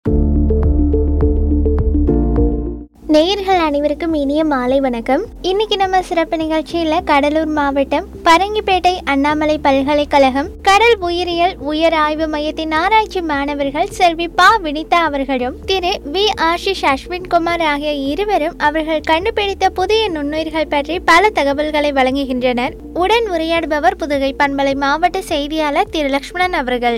நேயர்கள் அனைவருக்கும் இனிய மாலை வணக்கம் இன்னைக்கு நம்ம சிறப்பு நிகழ்ச்சியில கடலூர் மாவட்டம் பரங்கிப்பேட்டை அண்ணாமலை பல்கலைக்கழகம் கடல் உயிரியல் உயர் ஆய்வு மையத்தின் ஆராய்ச்சி மாணவர்கள் செல்வி பா வினிதா அவர்களும் திரு வி ஆஷிஷ் அஸ்வின் குமார் ஆகிய இருவரும் அவர்கள் கண்டுபிடித்த புதிய நுண்ணுயிர்கள் பற்றி பல தகவல்களை வழங்குகின்றனர் உடன் உரையாடுபவர் புதுகை பண்பலை மாவட்ட செய்தியாளர் திரு லக்ஷ்மணன் அவர்கள்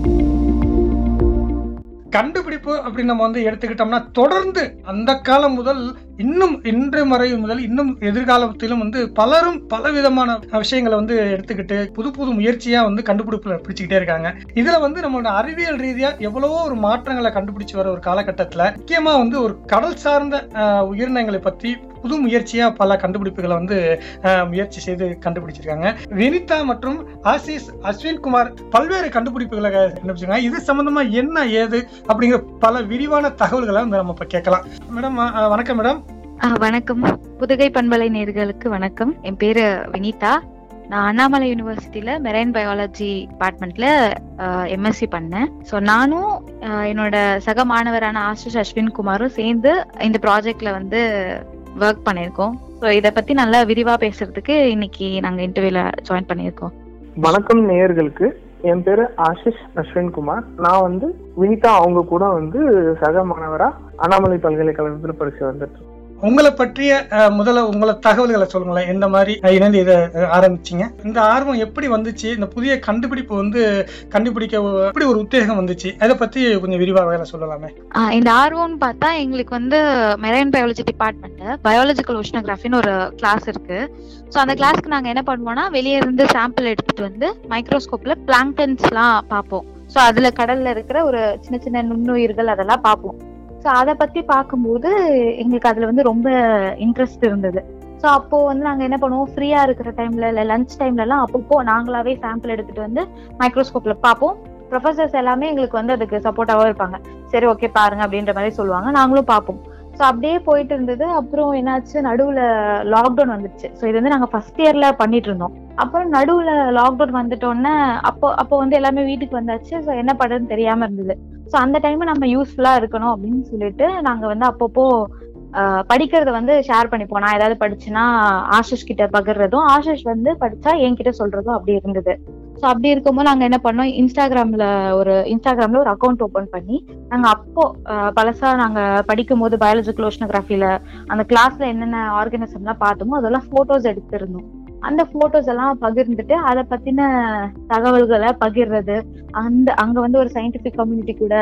கண்டுபிடிப்பு அப்படின்னு நம்ம வந்து எடுத்துக்கிட்டோம்னா தொடர்ந்து அந்த காலம் முதல் இன்னும் இன்று முறை முதல் இன்னும் எதிர்காலத்திலும் வந்து பலரும் பல விதமான விஷயங்களை வந்து எடுத்துக்கிட்டு புது புது முயற்சியா வந்து கண்டுபிடிப்புல பிடிச்சிக்கிட்டே இருக்காங்க இதுல வந்து நம்மளோட அறிவியல் ரீதியா எவ்வளவோ ஒரு மாற்றங்களை கண்டுபிடிச்சு வர ஒரு காலகட்டத்துல முக்கியமா வந்து ஒரு கடல் சார்ந்த ஆஹ், உயிரினங்களை பத்தி புது முயற்சியா பல கண்டுபிடிப்புகளை வந்து ஆஹ், முயற்சி செய்து கண்டுபிடிச்சிருக்காங்க வினிதா மற்றும் ஆசிஸ் அஸ்வின் குமார் பல்வேறு கண்டுபிடிப்புகளை கண்டுபிடிச்சிருக்காங்க இது சம்பந்தமா என்ன ஏது அப்படிங்கிற பல விரிவான தகவல்களை வந்து நம்ம இப்ப கேட்கலாம் மேடம் அஹ், வணக்கம் மேடம் ஆ, வணக்கம் புதுகை பண்பலை நேர்களுக்கு வணக்கம் என் பேரு வினிதா நான் அண்ணாமலை யூனிவர்சிட்டியில மெரைன் பயாலஜி டிபார்ட்மெண்ட்ல எம்எஸ்சி பண்ணேன் ஸோ நானும் ஆ, என்னோட சக மாணவரான ஆஷிஷ் அஸ்வின் குமாரும் சேர்ந்து இந்த ப்ராஜெக்ட்ல வந்து ஒர்க் பண்ணியிருக்கோம் ஸோ இதை பத்தி நல்லா விரிவா பேசுறதுக்கு இன்னைக்கு நாங்க இன்டர்வியூல ஜாயின் பண்ணியிருக்கோம் வணக்கம் நேயர்களுக்கு என் பேரு ஆஷிஷ் அஸ்வின் குமார் நான் வந்து வினிதா அவங்க கூட வந்து சக மாணவரா அண்ணாமலை பல்கலைக்கழகத்தில் படிச்சு வந்துட்டு இருக்கேன். உங்களை பற்றிய அஹ், முதல்ல உங்களை தகவல்களை சொல்லுங்களேன் எந்த மாதிரி அஹ், இணைந்து இதை அஹ், ஆரம்பிச்சீங்க இந்த ஆர்வம் எப்படி வந்துச்சு இந்த புதிய கண்டுபிடிப்பு வந்து கண்டுபிடிக்க ஒ- எப்படி ஒரு உத்தேகம் வந்துச்சு அதை பத்தி கொஞ்சம் விரிவாக வேலை சொல்லலாமே ஆ, இந்த ஆர்வம்னு பார்த்தா எங்களுக்கு வந்து மெரைன் பயாலஜி டிபார்ட்மெண்ட்ல பயாலஜிக்கல் ஓஷனோகிராஃபின்னு ஒரு கிளாஸ் இருக்கு ஸோ அந்த கிளாஸ்க்கு நாங்க என்ன பண்ணுவோம்னா வெளியே இருந்து சாம்பிள் எடுத்துட்டு வந்து மைக்ரோஸ்கோப்ல பிளாங்டன்ஸ்லாம் பார்ப்போம் ஸோ அதுல கடல்ல இருக்கிற ஒரு சின்ன சின்ன நுண்ணுயிர்கள் அதெல்லாம் பார்ப்போம் ஸோ அதை பத்தி பார்க்கும்போது எங்களுக்கு அதுல வந்து ரொம்ப இன்ட்ரெஸ்ட் இருந்தது ஸோ அப்போ வந்து நாங்க என்ன பண்ணுவோம் ஃப்ரீயா இருக்கிற டைம்ல இல்ல லஞ்ச் டைம்ல எல்லாம் அப்பப்போ நாங்களாவே சாம்பிள் எடுத்துட்டு வந்து மைக்ரோஸ்கோப்ல பார்ப்போம் ப்ரொஃபசர்ஸ் எல்லாமே எங்களுக்கு வந்து அதுக்கு சப்போர்ட்டாவும் இருப்பாங்க சரி ஓகே பாருங்க அப்படின்ற மாதிரி சொல்லுவாங்க நாங்களும் பார்ப்போம் ஸோ அப்படியே போயிட்டு இருந்தது அப்புறம் என்னாச்சு நடுவுல லாக்டவுன் வந்துச்சு ஸோ இது வந்து நாங்க ஃபர்ஸ்ட் இயர்ல பண்ணிட்டு இருந்தோம் அப்புறம் நடுவுல லாக்டவுன் வந்துட்டோன்னே அப்போ அப்போ வந்து எல்லாமே வீட்டுக்கு வந்தாச்சு ஸோ என்ன பண்றதுன்னு தெரியாம இருந்தது ஸோ அந்த டைம் நம்ம யூஸ்ஃபுல்லா இருக்கணும் அப்படின்னு சொல்லிட்டு நாங்க வந்து அப்பப்போ ஆஹ், படிக்கிறத வந்து ஷேர் பண்ணிப்போம் நான் ஏதாவது படிச்சுன்னா ஆஷிஷ் கிட்ட பகிர்றதும் ஆஷிஷ் வந்து படிச்சா என்கிட்ட சொல்றதும் அப்படி இருந்தது ஸோ அப்படி இருக்கும்போது நாங்க என்ன பண்ணோம் இன்ஸ்டாகிராம்ல ஒரு இன்ஸ்டாகிராம்ல ஒரு அக்கௌண்ட் ஓபன் பண்ணி நாங்க அப்போ அஹ், பழசா நாங்க படிக்கும் போது பயாலஜிக்கல் ஓஷனோகிராஃபில அந்த கிளாஸ்ல என்னென்ன ஆர்கனிசம் எல்லாம் பார்த்தோமோ அதெல்லாம் போட்டோஸ் எடுத்திருந்தோம் அந்த போட்டோஸ் எல்லாம் பகிர்ந்துட்டு அதை பத்தின தகவல்களை பகிர்றது அந்த அங்க வந்து ஒரு சயின்டிபிக் கம்யூனிட்டி கூட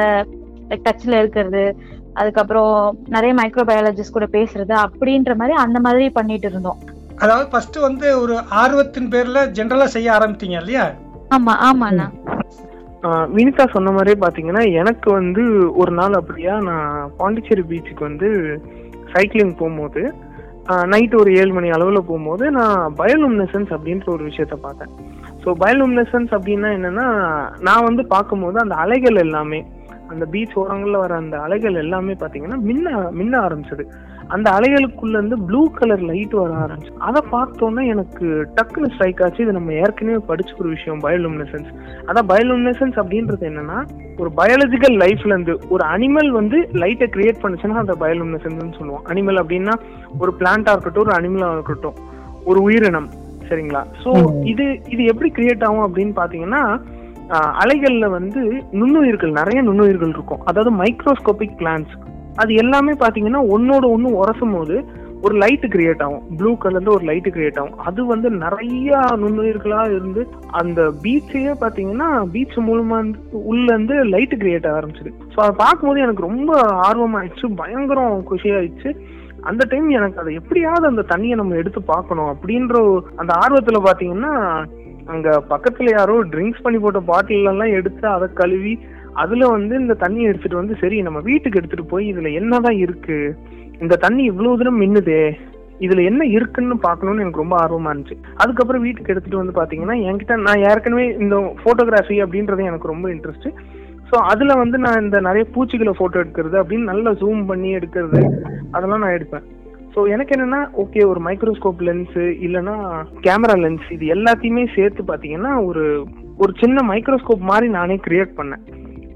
டச்ல இருக்கிறது அதுக்கப்புறம் நிறைய மைக்ரோ பயாலஜிஸ்ட் கூட பேசுறது அப்படின்ற மாதிரி அந்த மாதிரி பண்ணிட்டு இருந்தோம் அதாவது ஃபர்ஸ்ட் வந்து ஒரு ஆர்வத்தின் பேர்ல ஜென்ரலா செய்ய ஆரம்பித்தீங்க இல்லையா ஆமா ஆமாண்ணா ஆஹ் வினிதா சொன்ன மாதிரியே பாத்தீங்கன்னா எனக்கு வந்து ஒரு நாள் அப்படியா நான் பாண்டிச்சேரி பீச்சுக்கு வந்து சைக்கிளிங் போகும்போது நைட் ஒரு ஏழு மணி அளவில் போகும்போது நான் பயோலுமினசன்ஸ் அப்படின்ற ஒரு விஷயத்த பார்த்தேன் ஸோ பயோலுமினசன்ஸ் அப்படின்னா என்னன்னா நான் வந்து பார்க்கும்போது அந்த அலைகள் எல்லாமே அந்த பீச் ஓரங்களில் வர அந்த அலைகள் எல்லாமே பார்த்தீங்கன்னா மின்ன மின்ன ஆரம்பிச்சது அந்த அலைகளுக்குள்ள இருந்து ப்ளூ கலர் லைட் வர ஆரம்பிச்சு அதை பார்த்தோன்னே எனக்கு டக்குன்னு ஸ்ட்ரைக் ஆச்சு இது நம்ம ஏற்கனவே படிச்ச ஒரு விஷயம் பயோலுமினசன்ஸ் அதான் பயோலுமினசன்ஸ் அப்படின்றது என்னன்னா ஒரு பயாலஜிக்கல் லைஃப்ல இருந்து ஒரு அனிமல் வந்து லைட்டை கிரியேட் பண்ணுச்சுன்னா அதை பயோலுமினசன்ஸ் சொல்லுவோம் அனிமல் அப்படின்னா ஒரு பிளான்டா இருக்கட்டும் ஒரு அனிமலா இருக்கட்டும் ஒரு உயிரினம் சரிங்களா ஸோ இது இது எப்படி கிரியேட் ஆகும் அப்படின்னு பாத்தீங்கன்னா ஆஹ், அலைகள்ல வந்து நுண்ணுயிர்கள் நிறைய நுண்ணுயிர்கள் இருக்கும் அதாவது மைக்ரோஸ்கோபிக் பிளான்ஸ் அது எல்லாமே பாத்தீங்கன்னா ஒன்னோட ஒண்ணு உரசும் போது ஒரு லைட் கிரியேட் ஆகும் ப்ளூ கலர்ல ஒரு லைட் கிரியேட் ஆகும் அது வந்து நிறைய நுண்ணுயிர்களா இருந்து அந்த பீச்சையே பாத்தீங்கன்னா பீச் மூலமா இருந்து உள்ள இருந்து லைட் கிரியேட் ஆரம்பிச்சது ஸோ அதை பார்க்கும்போது எனக்கு ரொம்ப ஆர்வமாயிடுச்சு பயங்கரம் குஷி ஆயிடுச்சு அந்த டைம் எனக்கு அதை எப்படியாவது அந்த தண்ணியை நம்ம எடுத்து பார்க்கணும் அப்படின்ற ஒரு- அந்த ஆர்வத்துல பாத்தீங்கன்னா அங்க பக்கத்துல யாரோ ட்ரிங்க்ஸ் பண்ணி போட்ட பாட்டில் எல்லாம் எடுத்து அதை கழுவி அதுல வந்து இந்த தண்ணியை எடுத்துட்டு வந்து சரி நம்ம வீட்டுக்கு எடுத்துட்டு போய் இதுல என்னதான் இருக்கு இந்த தண்ணி இவ்வளவு தூரம் மின்னுதே இதுல என்ன இருக்குன்னு பார்க்கணும்னு எனக்கு ரொம்ப ஆர்வமா இருந்துச்சு அதுக்கப்புறம் வீட்டுக்கு எடுத்துட்டு வந்து பாத்தீங்கன்னா என்கிட்ட நான் ஏற்கனவே இந்த போட்டோகிராஃபி அப்படின்றது எனக்கு ரொம்ப இன்ட்ரெஸ்ட் ஸோ அதுல வந்து நான் இந்த நிறைய பூச்சிகளை போட்டோ எடுக்கிறது அப்படின்னு நல்லா ஜூம் பண்ணி எடுக்கிறது அதெல்லாம் நான் எடுப்பேன் ஸோ எனக்கு என்னன்னா ஓகே ஒரு மைக்ரோஸ்கோப் லென்ஸ் இல்லைன்னா கேமரா லென்ஸ் இது எல்லாத்தையுமே சேர்த்து பார்த்தீங்கன்னா ஒரு ஒரு சின்ன மைக்ரோஸ்கோப் மாதிரி நானே கிரியேட் பண்ணேன்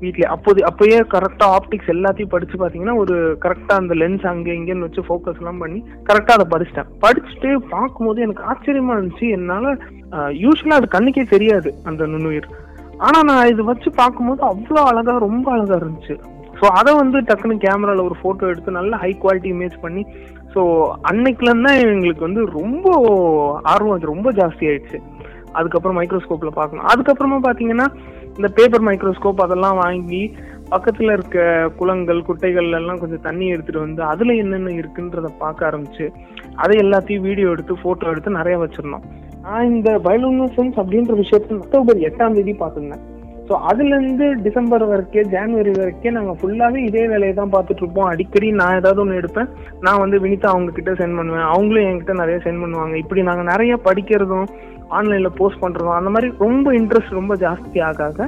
வீட்லயே அப்போது அப்பயே கரெக்டா ஆப்டிக்ஸ் எல்லாத்தையும் படிச்சு பாத்தீங்கன்னா ஒரு கரெக்டா அந்த லென்ஸ் அங்க இங்கன்னு வச்சு ஃபோக்கஸ் எல்லாம் பண்ணி கரெக்டா அதை படிச்சிட்டேன் படிச்சுட்டு பார்க்கும்போது எனக்கு ஆச்சரியமா இருந்துச்சு என்னால யூஸ்வலா அது கண்ணுக்கே தெரியாது அந்த நுண்ணுயிர் ஆனா நான் இது வச்சு பார்க்கும்போது அவ்வளோ அழகா ரொம்ப அழகா இருந்துச்சு ஸோ அதை வந்து டக்குன்னு கேமரால ஒரு போட்டோ எடுத்து நல்ல ஹை குவாலிட்டி இமேஜ் பண்ணி ஸோ அன்னைக்குல தான் எங்களுக்கு வந்து ரொம்ப ஆர்வம் அது ரொம்ப ஜாஸ்தி ஆயிடுச்சு அதுக்கப்புறம் மைக்ரோஸ்கோப்ல பார்க்கணும் அதுக்கப்புறமா பாத்தீங்கன்னா இந்த பேப்பர் மைக்ரோஸ்கோப் அதெல்லாம் வாங்கி பக்கத்துல இருக்க குளங்கள் குட்டைகள் எல்லாம் கொஞ்சம் தண்ணி எடுத்துட்டு வந்து அதுல என்னென்ன இருக்குன்றத பார்க்க ஆரம்பிச்சு அதை எல்லாத்தையும் வீடியோ எடுத்து போட்டோ எடுத்து நிறைய வச்சிருந்தோம் நான் இந்த பயோலுமினசன்ஸ் அப்படின்ற விஷயத்த அக்டோபர் எட்டாம் தேதி பார்த்துருந்தேன் ஸோ அதுல இருந்து டிசம்பர் வரைக்கும் ஜான்வரி வரைக்கும் நாங்க ஃபுல்லாவே இதே வேலையை தான் பார்த்துட்டு இருப்போம் அடிக்கடி நான் ஏதாவது ஒன்று எடுப்பேன் நான் வந்து வினிதா அவங்க கிட்ட சென்ட் பண்ணுவேன் அவங்களும் என்கிட்ட நிறைய சென்ட் பண்ணுவாங்க இப்படி நாங்க நிறைய படிக்கிறதும் ஆன்லைன்ல போஸ்ட் பண்றதும் அந்த மாதிரி ரொம்ப இன்ட்ரெஸ்ட் ரொம்ப ஜாஸ்தி ஆக ஆக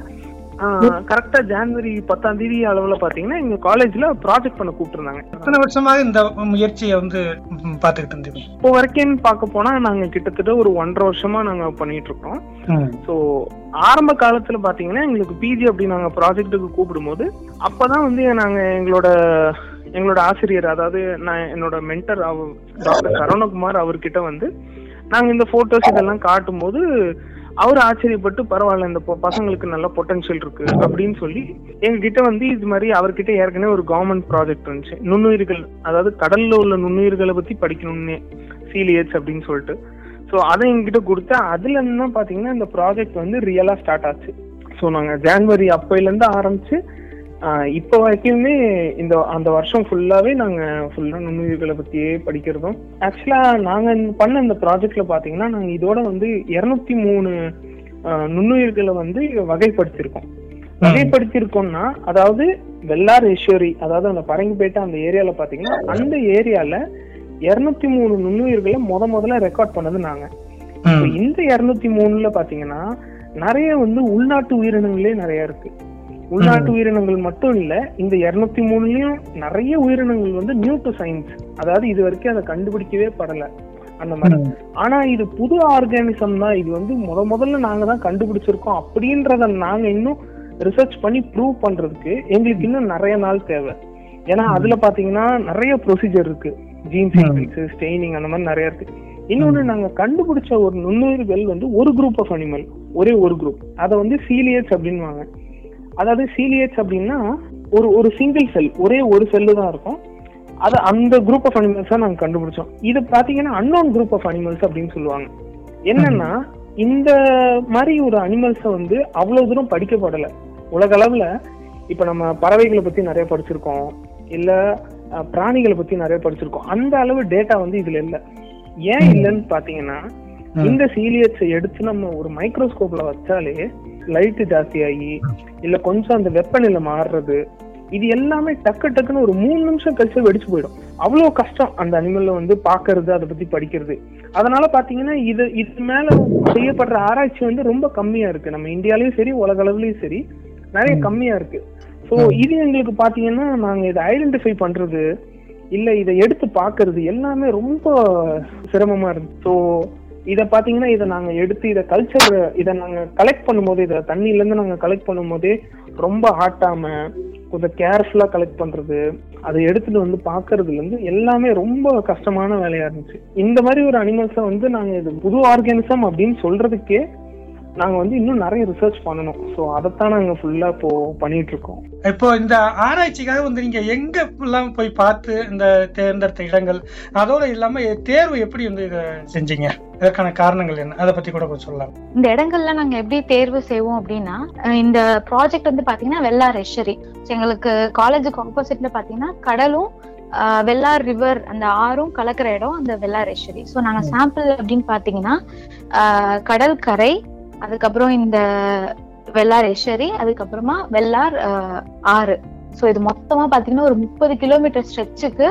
கரெக்டா ஜான்வரி பத்தாம் தேதி அளவுல பாத்தீங்கன்னா எங்க காலேஜ்ல ப்ராஜெக்ட் பண்ண கூப்பிட்டுருந்தாங்க எத்தனை வருஷமாக இந்த முயற்சியை வந்து ம், பார்த்துக்கிட்டு இருந்தீங்க இப்போ வரைக்கும் பார்க்க போனா நாங்க கிட்டத்தட்ட ஒரு ஒன்றரை வருஷமா நாங்க பண்ணிட்டு இருக்கோம் ஸோ ஆரம்ப காலத்துல பாத்தீங்கன்னா எங்களுக்கு பிஜி அப்படி நாங்க ப்ராஜெக்ட்டுக்கு கூப்பிடும்போது அப்பதான் வந்து நாங்க எங்களோட எங்களோட ஆசிரியர் அதாவது நான் என்னோட மென்டர் அவர் டாக்டர் சரவணகுமார் அவர்கிட்ட வந்து நாங்க இந்த போட்டோஸ் இதெல்லாம் காட்டும்போது அவர் ஆச்சரியப்பட்டு பரவாயில்ல இந்த பொ- பசங்களுக்கு நல்ல பொட்டன்ஷியல் இருக்கு அப்படின்னு சொல்லி எங்ககிட்ட வந்து இது மாதிரி அவர்கிட்ட ஏற்கனவே ஒரு கவர்மெண்ட் ப்ராஜெக்ட் இருந்துச்சு நுண்ணுயிர்கள் அதாவது கடல்ல உள்ள நுண்ணுயிர்களை பத்தி படிக்கணும்னு சீலியட்ஸ் அப்படின்னு சொல்லிட்டு ஸோ அதை எங்ககிட்ட கொடுத்தா அதுல இருந்து தான் பாத்தீங்கன்னா இந்த ப்ராஜெக்ட் வந்து ரியலா ஸ்டார்ட் ஆச்சு ஸோ நாங்க ஜான்வரி அப்பையில இருந்து ஆரம்பிச்சு ஆஹ் இப்போ வரைக்குமே இந்த அந்த வருஷம் ஃபுல்லாவே நாங்க ஃபுல்லா நுண்ணுயிர்களை பத்தியே படிக்கிறதும் ஆக்சுவலா நாங்க இந்த பண்ண இந்த ப்ராஜெக்ட்ல பாத்தீங்கன்னா நாங்க இதோட வந்து இருநூத்தி மூணு ஆஹ் நுண்ணுயிர்களை வந்து வகைப்படுத்தியிருக்கோம் வகைப்படுத்தியிருக்கோம்னா அதாவது வெள்ளார் ஈஸ்வரி அதாவது அந்த பரங்கிப்பேட்டை அந்த ஏரியால பாத்தீங்கன்னா அந்த ஏரியால இருநூத்தி மூணு நுண்ணுயிர்களை முத முதல்ல ரெக்கார்ட் பண்ணது நாங்க இப்ப இந்த இருநூத்தி மூணுல பாத்தீங்கன்னா நிறைய வந்து உள்நாட்டு உயிரினங்களே நிறைய இருக்கு உள்நாட்டு உயிரினங்கள் மட்டும் இல்ல இந்த இருநூத்தி மூணுலயும் நிறைய உயிரினங்கள் வந்து நியூ டு சயின்ஸ் அதாவது இது வரைக்கும் அதை கண்டுபிடிக்கவே படல அந்த மாதிரி ஆனா இது புது ஆர்கானிசம் தான் இது வந்து முத முதல்ல நாங்க தான் கண்டுபிடிச்சிருக்கோம் அப்படின்றத நாங்க இன்னும் ரிசர்ச் பண்ணி ப்ரூவ் பண்றதுக்கு எங்களுக்கு இன்னும் நிறைய நாள் தேவை ஏன்னா அதுல பாத்தீங்கன்னா நிறைய ப்ரொசீஜர் இருக்கு ஜீன் சீக்வன்ஸ் ஸ்டெய்னிங் அந்த மாதிரி நிறைய இருக்கு இன்னொன்னு நாங்க கண்டுபிடிச்ச ஒரு நுண்ணுயிர்கள் வந்து ஒரு குரூப் ஆஃப் அனிமல் ஒரே ஒரு குரூப் அதை வந்து சீலியட்ஸ் அப்படின்வாங்க அதாவது சீலியட்ஸ் அப்படின்னா ஒரு ஒரு சிங்கிள் செல் ஒரே ஒரு செல்லு தான் இருக்கும் அது அந்த குரூப் ஆஃப் அனிமல்ஸ் தான் நாங்க கண்டுபிடிச்சோம் இது பாத்தீங்கன்னா அன்னோன் குரூப் ஆஃப் அனிமல்ஸ் அப்படின்னு சொல்லுவாங்க என்னன்னா இந்த மாதிரி ஒரு அனிமல்ஸை வந்து அவ்வளவு தூரம் படிக்கப்படல உலக அளவுல இப்ப நம்ம பறவைகளை பத்தி நிறைய படிச்சிருக்கோம் இல்ல அஹ், பிராணிகளை பத்தி நிறைய படிச்சிருக்கோம் அந்த அளவு டேட்டா வந்து இதுல இல்ல ஏன் இல்லைன்னு பாத்தீங்கன்னா இந்த சீலியட்ஸை எடுத்து நம்ம ஒரு மைக்ரோஸ்கோப்ல வச்சாலே லைட் ஜாஸ்தியாகி இல்ல கொஞ்சம் அந்த வெப்பநிலை மாறுறது இது எல்லாமே டக்கு டக்குன்னு ஒரு மூணு நிமிஷம் கழிச்சு வெடிச்சு போயிடும் அவ்வளவு கஷ்டம் அந்த அனிமல்ல வந்து பாக்குறது அதை பத்தி படிக்கிறது அதனால பாத்தீங்கன்னா இது இது மேல செய்யப்படுற ஆராய்ச்சி வந்து ரொம்ப கம்மியா இருக்கு நம்ம இந்தியாலயும் சரி உலக அளவுலயும் சரி நிறைய கம்மியா இருக்கு சோ இது எங்களுக்கு பாத்தீங்கன்னா நாங்க இதை ஐடென்டிஃபை பண்றது இல்ல இதை எடுத்து பாக்குறது எல்லாமே ரொம்ப சிரமமா இருக்கு ஸோ இத பாத்தீங்கன்னா இதை நாங்க எடுத்து இதை கல்ச்சர் இதை நாங்க கலெக்ட் பண்ணும்போது இதை தண்ணியில இருந்து நாங்க கலெக்ட் பண்ணும்போதே ரொம்ப ஆட்டாம கொஞ்சம் கேர்ஃபுல்லா கலெக்ட் பண்றது அதை எடுத்துட்டு வந்து பாக்குறதுல இருந்து எல்லாமே ரொம்ப கஷ்டமான வேலையா இருந்துச்சு இந்த மாதிரி ஒரு அனிமல்ஸை வந்து நாங்க இது புது ஆர்கானிசம் அப்படின்னு சொல்றதுக்கே நாங்க வந்து இன்னும் நிறைய ரிசர்ச் பண்ணணும் ஸோ அதைத்தான் நாங்க ஃபுல்லா இப்போ பண்ணிட்டு இருக்கோம் இப்போ இந்த ஆராய்ச்சிக்காக வந்து நீங்க எங்க எல்லாம் போய் பார்த்து இந்த தேர்ந்தெடுத்த இடங்கள் அதோட இல்லாம தேர்வு எப்படி வந்து இதை செஞ்சீங்க இதற்கான காரணங்கள் என்ன அதை பத்தி கூட கொஞ்சம் சொல்லலாம் இந்த இடங்கள்ல நாங்க எப்படி தேர்வு செய்வோம் அப்படின்னா அஹ் இந்த ப்ராஜெக்ட் வந்து பாத்தீங்கன்னா வெள்ளார் எஷரி எங்களுக்கு காலேஜுக்கு ஆப்போசிட்ல பாத்தீங்கன்னா கடலும் அஹ் வெள்ளார் ரிவர் அந்த ஆறும் கலக்கிற இடம் அந்த வெள்ளார் எஷரி ஸோ நாங்க சாம்பிள் அப்படின்னு பாத்தீங்கன்னா அஹ் கடல் கரை அதுக்கப்புறம் இந்த வெள்ளார் எஷரி அதுக்கப்புறமா வெள்ளார் அஹ், ஆறு ஸோ இது மொத்தமா பாத்தீங்கன்னா ஒரு முப்பது கிலோமீட்டர் ஸ்ட்ரெச்சுக்கு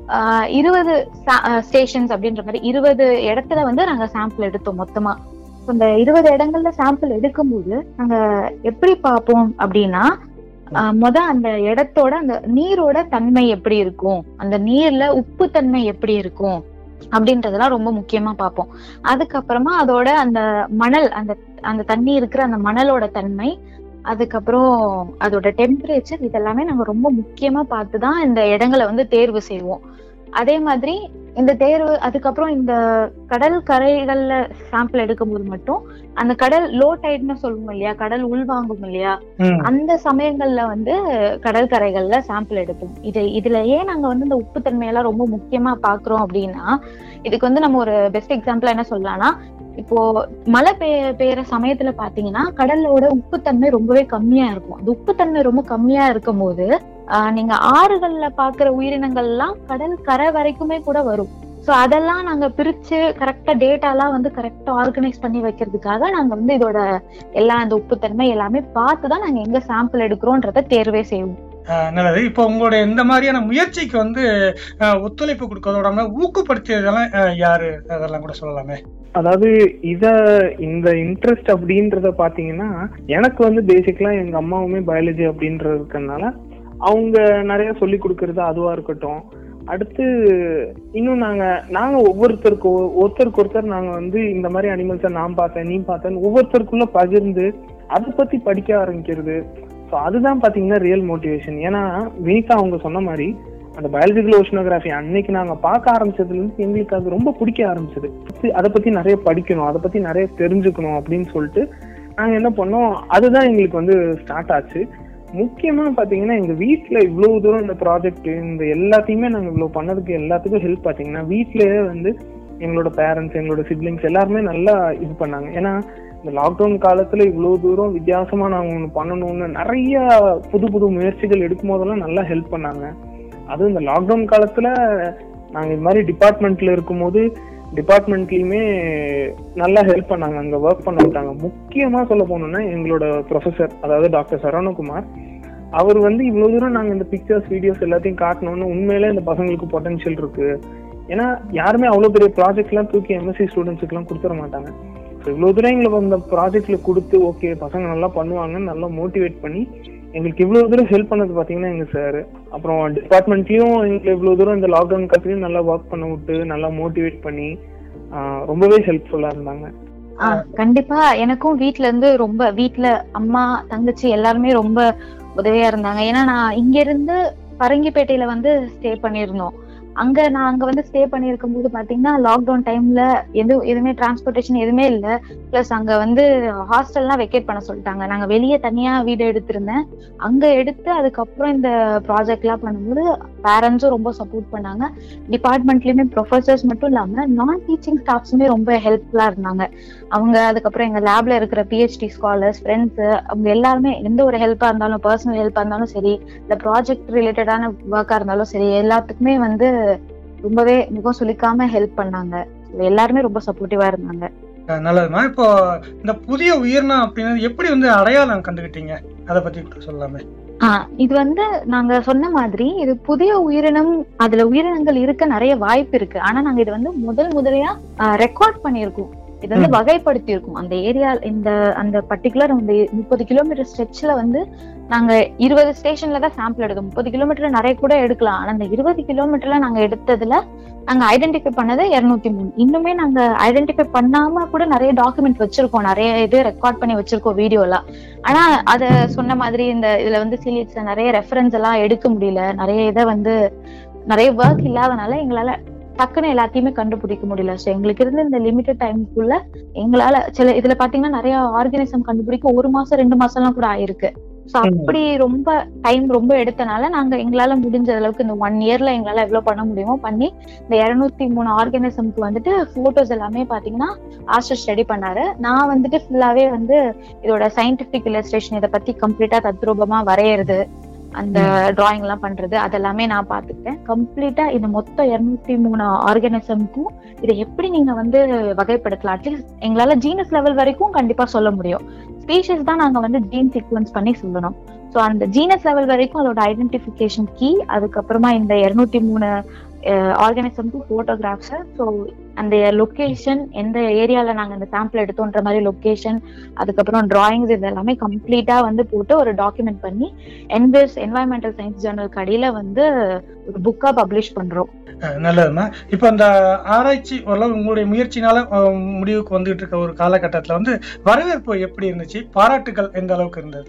இருபது ஸ்டேஷன்ஸ் அப்படின்ற மாதிரி இருபது இடத்துல வந்து நாங்க சாம்பிள் எடுத்தோம் மொத்தமா So, இந்த இருபது இடங்கள்ல சாம்பிள் எடுக்கும்போது நாங்க எப்படி பார்ப்போம் அப்படின்னா ஆஹ் முத அந்த இடத்தோட அந்த நீரோட தன்மை எப்படி இருக்கும் அந்த நீர்ல உப்பு தன்மை எப்படி இருக்கும் அப்படின்றதெல்லாம் ரொம்ப முக்கியமா பார்ப்போம் அதுக்கப்புறமா அதோட அந்த மணல் அந்த அந்த தண்ணி இருக்கிற அந்த மணலோட தன்மை அதுக்கப்புறம் அதோட டெம்பரேச்சர் இதெல்லாமே நாங்க ரொம்ப முக்கியமா பார்த்து தான் இந்த இடங்களை வந்து தேர்வு செய்வோம் அதே மாதிரி இந்த தேர்வு அதுக்கப்புறம் இந்த கடல் கரைகள்ல சாம்பிள் எடுக்கும்போது மட்டும் அந்த கடல் லோ டைட்னு சொல்லுவோம் இல்லையா கடல் உள்வாங்கும் இல்லையா ம். அந்த சமயங்கள்ல வந்து கடல் கரைகள்ல சாம்பிள் எடுப்போம் இது இதுல ஏன் நாங்க வந்து இந்த உப்புத்தன்மையெல்லாம் ரொம்ப முக்கியமா பாக்குறோம் அப்படின்னா இதுக்கு வந்து நம்ம ஒரு பெஸ்ட் எக்ஸாம்பிளா என்ன சொல்லலாம்னா இப்போ மழை பெய்ய பெய்யற சமயத்துல பாத்தீங்கன்னா கடலோட உப்புத்தன்மை ரொம்பவே கம்மியா இருக்கும் அந்த உப்புத்தன்மை ரொம்ப கம்மியா இருக்கும் போது ஆஹ் நீங்க ஆறுகள்ல பாக்குற உயிரினங்கள் எல்லாம் கடல் கரை வரைக்குமே கூட வரும் சோ அதெல்லாம் நாங்க பிரிச்சு கரெக்டா டேட்டாலாம் வந்து கரெக்டா ஆர்கனைஸ் பண்ணி வைக்கிறதுக்காக நாங்க வந்து இதோட எல்லா அந்த உப்புத்தன்மை எல்லாமே பார்த்து தான் நாங்க எங்க சாம்பிள் எடுக்கிறோன்றத தேர்வே செய்வோம் அஹ் நல்லது இப்போ உங்களுடைய இந்த மாதிரியான முயற்சிக்கு வந்து அஹ், ஒத்துழைப்பு கொடுக்கறதோட இல்லாம ஊக்கப்படுத்தியதெல்லாம் அஹ், யாரு அதெல்லாம் கூட சொல்லலாமே அதாவது இத இந்த இன்ட்ரெஸ்ட் அப்படின்றத பாத்தீங்கன்னா எனக்கு வந்து பேசிக்கலா எங்க அம்மாவுமே பயாலஜி அப்படின்றது இருக்கறனால அவங்க நிறைய சொல்லி கொடுக்கறது அதுவா இருக்கட்டும் அடுத்து இன்னும் நாங்க நாங்க ஒவ்வொருத்தருக்கு ஒ- ஒருத்தருக்கு ஒருத்தர் நாங்க வந்து இந்த மாதிரி அனிமல்ஸை நான் பார்த்தேன் நீ பார்த்தேன் ஒவ்வொருத்தருக்குள்ள பகிர்ந்து அதை பத்தி படிக்க ஆரம்பிக்கிறது ஸோ அதுதான் பாத்தீங்கன்னா ரியல் மோட்டிவேஷன் ஏன்னா வினிகா அவங்க சொன்ன மாதிரி அந்த பயாலஜிக்கல் ஓஷனோகிராஃபி அன்னைக்கு நாங்க பார்க்க ஆரம்பிச்சதுல இருந்து எங்களுக்கு அது ரொம்ப பிடிக்க ஆரம்பிச்சது அதை பத்தி நிறைய படிக்கணும் அதை பத்தி நிறைய தெரிஞ்சுக்கணும் அப்படின்னு சொல்லிட்டு நாங்க என்ன பண்ணோம் அதுதான் எங்களுக்கு வந்து ஸ்டார்ட் ஆச்சு முக்கியமா பாத்தீங்கன்னா எங்க வீட்ல இவ்வளவு தூரம் இந்த ப்ராஜெக்ட் இந்த எல்லாத்தையுமே நாங்க இவ்வளவு பண்ணதுக்கு எல்லாத்துக்கும் ஹெல்ப் பாத்தீங்கன்னா வீட்லயே வந்து எங்களோட பேரண்ட்ஸ் எங்களோட சிப்ளிங்ஸ் எல்லாருமே நல்லா இது பண்ணாங்க ஏன்னா இந்த லாக்டவுன் காலத்துல இவ்வளவு தூரம் வித்தியாசமா நாங்க ஒண்ணு பண்ணணும்னு நிறைய புது புது முயற்சிகள் எடுக்கும் போதெல்லாம் நல்லா ஹெல்ப் பண்ணாங்க அதுவும் இந்த லாக்டவுன் காலத்துல நாங்க இது மாதிரி டிபார்ட்மெண்ட்ல இருக்கும்போது டிபார்ட்மெண்ட்லயுமே நல்லா ஹெல்ப் பண்ணாங்க அங்க ஒர்க் பண்ண விட்டாங்க முக்கியமா சொல்ல போனோம்னா எங்களோட ப்ரொஃபசர் அதாவது டாக்டர் சரவணகுமார் அவர் வந்து இவ்வளவு தூரம் நாங்க இந்த பிக்சர்ஸ் வீடியோஸ் எல்லாத்தையும் காட்டணும்னு உண்மையிலே இந்த பசங்களுக்கு பொட்டன்ஷியல் இருக்கு ஏன்னா யாருமே அவ்வளவு பெரிய ப்ராஜெக்ட் எல்லாம் தூக்கி எம்எஸ்சி ஸ்டூடெண்ட்ஸுக்கு எல்லாம் கொடுத்துட மாட்டாங்க ஸோ இவ்வளவு தூரம் எங்களுக்கு அந்த ப்ராஜெக்ட்ல கொடுத்து ஓகே பசங்க நல்லா பண்ணுவாங்கன்னு நல்லா மோட்டிவேட் பண்ணி எங்களுக்கு இவ்வளவு தூரம் ஹெல்ப் பண்ணது பாத்தீங்கன்னா எங்க சார் அப்புறம் டிபார்ட்மெண்ட்லயும் எங்களுக்கு இவ்வளவு தூரம் இந்த லாக்டவுன் காலத்துலயும் நல்லா ஒர்க் பண்ண விட்டு நல்லா மோட்டிவேட் பண்ணி ஆஹ் ரொம்பவே ஹெல்ப்ஃபுல்லா இருந்தாங்க ஆஹ் கண்டிப்பா எனக்கும் வீட்ல இருந்து ரொம்ப வீட்ல அம்மா தங்கச்சி எல்லாருமே ரொம்ப உதவியா இருந்தாங்க ஏன்னா நான் இங்க இருந்து பரங்கிப்பேட்டையில வந்து ஸ்டே பண்ணியிருந்தோம் அங்க நான் அங்க வந்து ஸ்டே பண்ணியிருக்கும் போது பாத்தீங்கன்னா லாக்டவுன் டைம்ல எது எதுவுமே டிரான்ஸ்போர்ட்டேஷன் எதுவுமே இல்ல பிளஸ் அங்க வந்து ஹாஸ்டல்லாம் வெக்கேட் பண்ண சொல்லிட்டாங்க நாங்க வெளியே தனியா வீடு எடுத்திருந்தேன் அங்க எடுத்து அதுக்கப்புறம் இந்த ப்ராஜெக்ட் எல்லாம் பண்ணும்போது பேரண்ட்ஸும் ரொம்ப சப்போர்ட் பண்ணாங்க டிபார்ட்மெண்ட்லயுமே ப்ரொஃபசர்ஸ் மட்டும் இல்லாம நான் டீச்சிங் ஸ்டாஃப்ஸுமே ரொம்ப ஹெல்ப்ஃபுல்லா இருந்தாங்க அவங்க அதுக்கப்புறம் எங்க லேப்ல இருக்கிற பிஹெச்டி ஸ்காலர்ஸ் ஃப்ரெண்ட்ஸ் அவங்க எல்லாருமே எந்த ஒரு ஹெல்ப்பா இருந்தாலும் பர்சனல் ஹெல்ப்பா இருந்தாலும் சரி இல்ல ப்ராஜெக்ட் ரிலேட்டடான ஒர்க்கா இருந்தாலும் சரி எல்லாத்துக்குமே வந்து ரொம்பவே முகம் சுளிக்காம ஹெல்ப் பண்ணாங்க எல்லாருமே ரொம்ப சப்போர்ட்டிவா இருந்தாங்க அஹ் நல்லதுமா இப்போ இந்த புதிய உயிரினம் அப்படின்றது எப்படி வந்து அடையாளம் கண்டுகிட்டீங்க அதை பத்தி கூட சொல்லலாமே ஆஹ் இது வந்து நாங்க சொன்ன மாதிரி இது புதிய உயிரினம் அதுல உயிரினங்கள் இருக்க நிறைய வாய்ப்பு இருக்கு ஆனா நாங்க இது வந்து முதல் முதலையா ரெக்கார்ட் பண்ணியிருக்கோம் இது வந்து ம். வகைப்படுத்தி இருக்கோம் அந்த ஏரியா இந்த அந்த பர்டிகுலர் அந்த முப்பது கிலோமீட்டர் ஸ்ட்ரெச்ல வந்து நாங்க இருபது ஸ்டேஷன்ல தான் சாம்பிள் எடுத்தோம் முப்பது கிலோமீட்டர் நிறைய கூட எடுக்கலாம் ஆனா அந்த இருபது கிலோமீட்டர்ல நாங்க எடுத்ததுல நாங்க ஐடென்டிஃபை பண்ணது இருநூத்தி மூணு இன்னுமே நாங்க ஐடென்டிஃபை பண்ணாம கூட நிறைய டாக்குமெண்ட் வச்சிருக்கோம் நிறைய இது ரெக்கார்ட் பண்ணி வச்சிருக்கோம் வீடியோலாம் ஆனா அத சொன்ன மாதிரி இந்த இதுல வந்து சீலியட்ஸ்ல நிறைய ரெஃபரன்ஸ் எல்லாம் எடுக்க முடியல நிறைய இதை வந்து நிறைய ஒர்க் இல்லாதனால எங்களால டக்குன்னு எல்லாத்தையுமே கண்டுபிடிக்க முடியல ஸோ எங்களுக்கு இருந்த இந்த லிமிட்டட் டைமுக்குள்ள எங்களால சில இதுல பாத்தீங்கன்னா நிறைய ஆர்கனிசம் கண்டுபிடிக்க ஒரு மாசம் ரெண்டு மாசம் எல்லாம் கூட ஆயிருக்கு ஸோ ம். அப்படி ரொம்ப டைம் ரொம்ப எடுத்தனால நாங்க எங்களால முடிஞ்ச அளவுக்கு இந்த ஒன் இயர்ல எங்களால எவ்வளவு பண்ண முடியுமோ பண்ணி இந்த இருநூத்தி மூணு ஆர்கானிசம்க்கு வந்துட்டு போட்டோஸ் எல்லாமே பாத்தீங்கன்னா ஆஸ்டர் ஸ்டடி பண்ணாரு நான் வந்துட்டு ஃபுல்லாவே வந்து இதோட சயின்டிபிக் இல்லஸ்ட்ரேஷன் இதை பத்தி கம்ப்ளீட்டா தத்ரூபமா வரையறது அந்த டிராயிங் எல்லாம் பண்றது அதெல்லாமே நான் பாத்துக்கிட்டேன் கம்ப்ளீட்டா இந்த மொத்த இருநூத்தி மூணு ஆர்கானிசம்க்கும் இதை எப்படி நீங்க வந்து வகைப்படுத்தலாம் அட்லீஸ்ட் எங்களால ஜீனஸ் லெவல் வரைக்கும் கண்டிப்பா சொல்ல முடியும் ஸ்பீஷஸ் தான் நாங்க வந்து ஜீன் சீக்வன்ஸ் பண்ணி சொல்லணும் ஸோ அந்த ஜீனஸ் லெவல் வரைக்கும் அதோட ஐடென்டிஃபிகேஷன் கீ அதுக்கப்புறமா இந்த இருநூத்தி மூணு ஆர்கானிசம்க்கு போட்டோகிராஃப்ஸ் ஸோ அந்த லொக்கேஷன் எந்த ஏரியால நாங்க இந்த சாம்பிள் எடுத்தோன்ற மாதிரி லொக்கேஷன் அதுக்கப்புறம் டிராயிங்ஸ் இது எல்லாமே கம்ப்ளீட்டா வந்து போட்டு ஒரு டாக்குமெண்ட் பண்ணி என்விஸ் என்வாயன்மெண்டல் சயின்ஸ் ஜேர்னல் கடையில வந்து ஒரு புக்கா பப்ளிஷ் பண்றோம் அஹ் நல்லதுமா இப்போ இந்த ஆராய்ச்சி ஓரளவு உங்களுடைய முயற்சினால அஹ், முடிவுக்கு வந்துகிட்டு இருக்க ஒரு காலகட்டத்தில் வந்து வரவேற்பு எப்படி இருந்துச்சு பாராட்டுகள் எந்த அளவுக்கு இருந்தது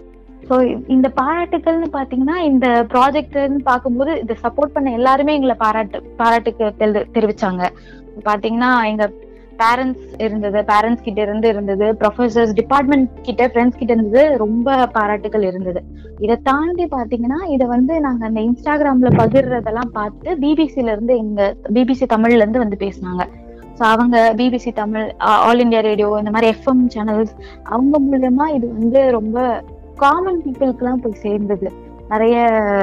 ஸோ இந்த பாராட்டுக்கள்னு பாத்தீங்கன்னா இந்த ப்ராஜெக்ட்னு பார்க்கும்போது இதை சப்போர்ட் பண்ண எல்லாருமே எங்களை பாராட்டு பாராட்டுக்கு தெரி- தெரிவிச்சாங்க பாத்தீங்கன்னா எங்க பேரண்ட்ஸ் இருந்தது பேரண்ட்ஸ் கிட்ட இருந்து இருந்தது ப்ரொஃபசர்ஸ் டிபார்ட்மெண்ட் கிட்ட ஃப்ரெண்ட்ஸ் கிட்ட இருந்தது ரொம்ப பாராட்டுகள் இருந்தது இதை தாண்டி பாத்தீங்கன்னா இதை வந்து நாங்க அந்த இன்ஸ்டாகிராம்ல பகிர்றதெல்லாம் பார்த்து பிபிசில இருந்து எங்க பிபிசி தமிழ்ல இருந்து வந்து பேசினாங்க ஸோ அவங்க BBC Tamil All India Radio இந்த மாதிரி எஃப்எம் சேனல்ஸ் அவங்க மூலியமா இது வந்து ரொம்ப காமன் பீப்புளுக்குலாம் போய் சேர்ந்தது நிறைய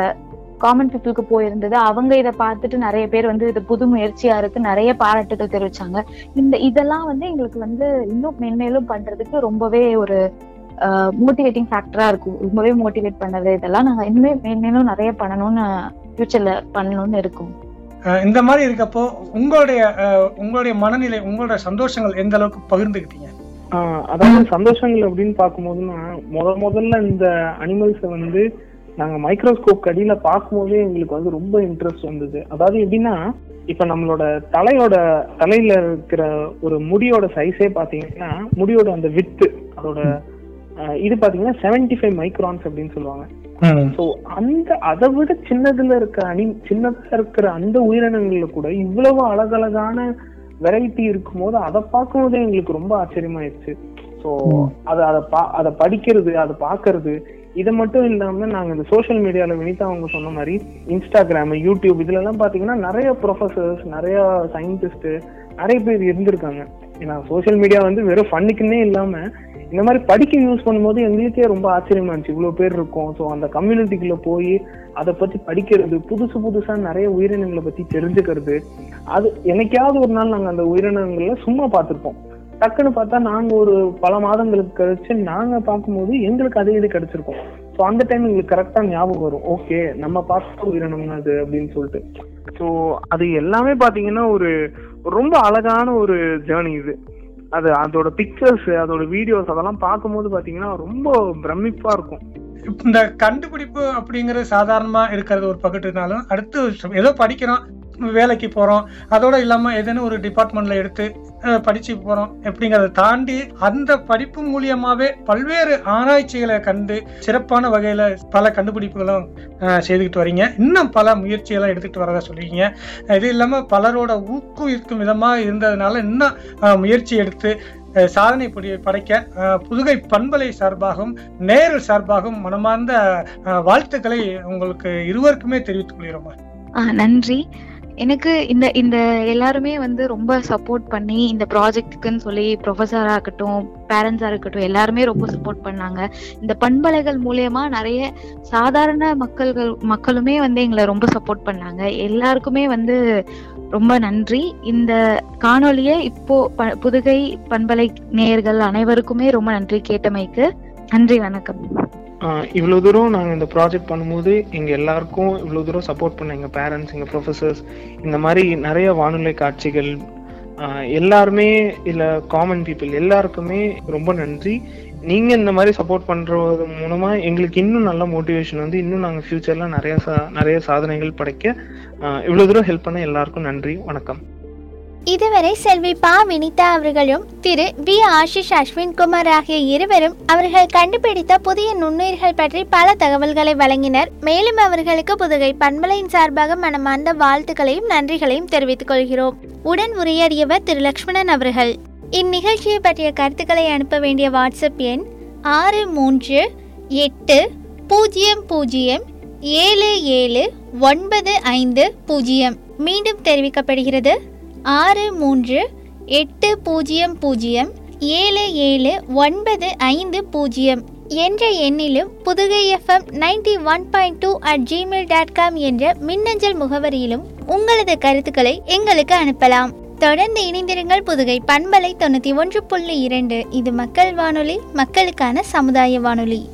காமன் பீப்புளுக்கு போயிருந்தது அவங்க இதை பார்த்துட்டு நிறைய பேர் வந்து இது புது முயற்சியா இருக்கு நிறைய பாராட்டுகள் தெரிவிச்சாங்க இந்த இதெல்லாம் வந்து எங்களுக்கு வந்து இன்னும் மென்மேலும் பண்றதுக்கு ரொம்பவே ஒரு மோட்டிவேட்டிங் ஃபேக்டரா இருக்கும் ரொம்பவே மோட்டிவேட் பண்ணது இதெல்லாம் நாங்க இனிமே மேன்மேலும் நிறைய பண்ணணும்னு ஃபியூச்சர்ல பண்ணணும்னு இருக்கும் அஹ் இந்த மாதிரி இருக்கப்போ உங்களுடைய அஹ், உங்களுடைய மனநிலை உங்களுடைய சந்தோஷங்கள் எந்த அளவுக்கு பகிர்ந்துக்கிட்டீங்க ஆஹ் அதாவது சந்தோஷங்கள் அப்படின்னு பார்க்கும்போதுன்னா முத முதல்ல இந்த அனிமல்ஸை வந்து நாங்க மைக்ரோஸ்கோப் அடியில பார்க்கும்போதே எங்களுக்கு வந்து ரொம்ப இன்ட்ரெஸ்ட் வந்தது அதாவது எப்படின்னா இப்ப நம்மளோட தலையோட தலையில இருக்கிற ஒரு முடியோட சைஸே பாத்தீங்கன்னா முடியோட அந்த வித்து அதோட ஆஹ் இது பாத்தீங்கன்னா 75 ஃபைவ் மைக்ரான்ஸ் அப்படின்னு சொல்லுவாங்க ஸோ அந்த அதை விட சின்னதுல இருக்க அணி சின்னதா இருக்கிற அந்த உயிரினங்கள்ல கூட இவ்வளவு அழகழகான வெரைட்டி இருக்கும்போது அதை பார்க்கும்போது எங்களுக்கு ரொம்ப ஆச்சரியமாயிருச்சு ஸோ அதை அதை பா அதை படிக்கிறது அதை பார்க்கறது இது மட்டும் இல்லாம நாங்க இந்த சோஷியல் மீடியால வினிதா அவங்க சொன்ன மாதிரி இன்ஸ்டாகிராம் யூடியூப் இதுல எல்லாம் பாத்தீங்கன்னா நிறைய ப்ரொஃபசர்ஸ் நிறைய சயின்டிஸ்ட் நிறைய பேர் இருந்திருக்காங்க ஏன்னா சோஷியல் மீடியா வந்து வெறும் ஃபன்னுக்குன்னே இல்லாம இந்த மாதிரி படிக்க யூஸ் பண்ணும்போது எங்களுக்கே ரொம்ப ஆச்சரியமா இருந்துச்சு இவ்வளவு பேர் இருக்கோம் ஸோ அந்த கம்யூனிட்டிக்குள்ள போய் அதை பத்தி படிக்கிறது புதுசு புதுசா நிறைய உயிரினங்களை பத்தி தெரிஞ்சுக்கிறது அது என்னைக்காவது ஒரு நாள் நாங்க அந்த உயிரினங்களை சும்மா பார்த்திருப்போம் டக்குன்னு பார்த்தா நாங்க ஒரு பல மாதங்களுக்கு கழிச்சு நாங்க பார்க்கும்போது எங்களுக்கு அதே இது கிடைச்சிருக்கும் ஸோ அந்த டைம் எங்களுக்கு கரெக்டா ஞாபகம் வரும் ஓகே நம்ம பார்த்த உயிரினம் தான் அது அப்படின்னு சொல்லிட்டு ஸோ அது எல்லாமே பாத்தீங்கன்னா ஒரு ரொம்ப அழகான ஒரு ஜேர்னி இது அது அதோட பிக்சர்ஸ் அதோட வீடியோஸ் அதெல்லாம் பார்க்கும்போது பாத்தீங்கன்னா ரொம்ப பிரமிப்பா இருக்கும் இந்த கண்டுபிடிப்பு அப்படிங்கிறது சாதாரணமா இருக்கிறது ஒரு பக்கத்து இருந்தாலும் அடுத்து ஏதோ படிக்கிறோம் வேலைக்கு போறோம் அதோட இல்லாம ஏதேனும் ஒரு டிபார்ட்மெண்ட்ல எடுத்து அஹ், படிச்சு போறோம் அப்படிங்கறத தாண்டி அந்த படிப்பு மூலியமாவே பல்வேறு ஆராய்ச்சிகளை கண்டு சிறப்பான வகையில பல கண்டுபிடிப்புகளும் அஹ், செய்துக்கிட்டு வரீங்க இன்னும் பல முயற்சிகளை எடுத்துக்கிட்டு வரதா சொல்லிருக்கீங்க இது இல்லாம பலரோட ஊக்குவிக்கும் விதமா இருந்ததுனால இன்னும் அஹ், முயற்சி எடுத்து அஹ், சாதனை புரிய படைக்க அஹ், புதுகை பண்பலை சார்பாகவும் நேரில் சார்பாகவும் மனமார்ந்த அஹ், வாழ்த்துக்களை உங்களுக்கு இருவருக்குமே தெரிவித்துக் கொள்கிறோம் ஆ நன்றி எனக்கு இந்த இந்த எல்லாருமே வந்து ரொம்ப சப்போர்ட் பண்ணி இந்த ப்ராஜெக்ட்டுக்குன்னு சொல்லி ப்ரொஃபஸரா இருக்கட்டும் பேரண்ட்ஸா இருக்கட்டும் எல்லாருமே ரொம்ப சப்போர்ட் பண்ணாங்க இந்த பண்பலைகள் மூலியமா நிறைய சாதாரண மக்கள்கள் மக்களுமே வந்து எங்களை ரொம்ப சப்போர்ட் பண்ணாங்க எல்லாருக்குமே வந்து ரொம்ப நன்றி இந்த காணொளியை இப்போ ப- புதுகை பண்பலை நேயர்கள் அனைவருக்குமே ரொம்ப நன்றி கேட்டமைக்கு நன்றி வணக்கம் ஆஹ் இவ்வளவு தூரம் நாங்க இந்த ப்ராஜெக்ட் பண்ணும்போது எங்க எல்லாருக்கும் இவ்வளவு தூரம் சப்போர்ட் பண்ண எங்க பேரண்ட்ஸ் எங்க ப்ரொஃபசர்ஸ் இந்த மாதிரி நிறைய வானொலி காட்சிகள் ஆஹ் எல்லாருமே இல்ல காமன் பீப்புள் எல்லாருக்குமே ரொம்ப நன்றி நீங்க இந்த மாதிரி சப்போர்ட் பண்றது மூலமா எங்களுக்கு இன்னும் நல்ல மோட்டிவேஷன் வந்து இன்னும் நாங்க ஃபியூச்சர்ல நிறைய சா- நிறைய சாதனைகள் படைக்க ஆஹ் இவ்வளவு தூரம் ஹெல்ப் பண்ண எல்லாருக்கும் நன்றி வணக்கம் இதுவரை செல்வி பா வினிதா அவர்களும் திரு வி ஆஷிஷ் அஸ்வின் குமார் ஆகிய இருவரும் அவர்கள் கண்டுபிடித்த புதிய நுண்ணுயிர்கள் பற்றி பல தகவல்களை வழங்கினர் மேலும் அவர்களுக்கு புதுகை பண்பலையின் சார்பாக மனமார்ந்த வாழ்த்துக்களையும் நன்றிகளையும் தெரிவித்துக் கொள்கிறோம் உடன் உரையாடியவர் திரு லக்ஷ்மணன் அவர்கள் இந்நிகழ்ச்சியை பற்றிய கருத்துக்களை அனுப்ப வேண்டிய வாட்ஸ்அப் எண் ஆறு மூன்று எட்டு பூஜ்ஜியம் பூஜ்ஜியம் ஏழு ஏழு ஒன்பது ஐந்து பூஜ்ஜியம் மீண்டும் தெரிவிக்கப்படுகிறது ஆறு மூன்று எட்டு பூஜ்ஜியம் பூஜ்ஜியம் ஏழு ஏழு ஒன்பது ஐந்து பூஜ்ஜியம் என்ற எண்ணிலும் Pudugai FM ninety one point two at Gmail dot com என்ற மின்னஞ்சல் முகவரியிலும் உங்களது கருத்துக்களை எங்களுக்கு அனுப்பலாம் தொடர்ந்து இணைந்திருங்கள் புதுகை பண்பலை தொண்ணூற்றி ஒன்று புள்ளி இரண்டு இது மக்கள் வானொலி மக்களுக்கான சமுதாய வானொலி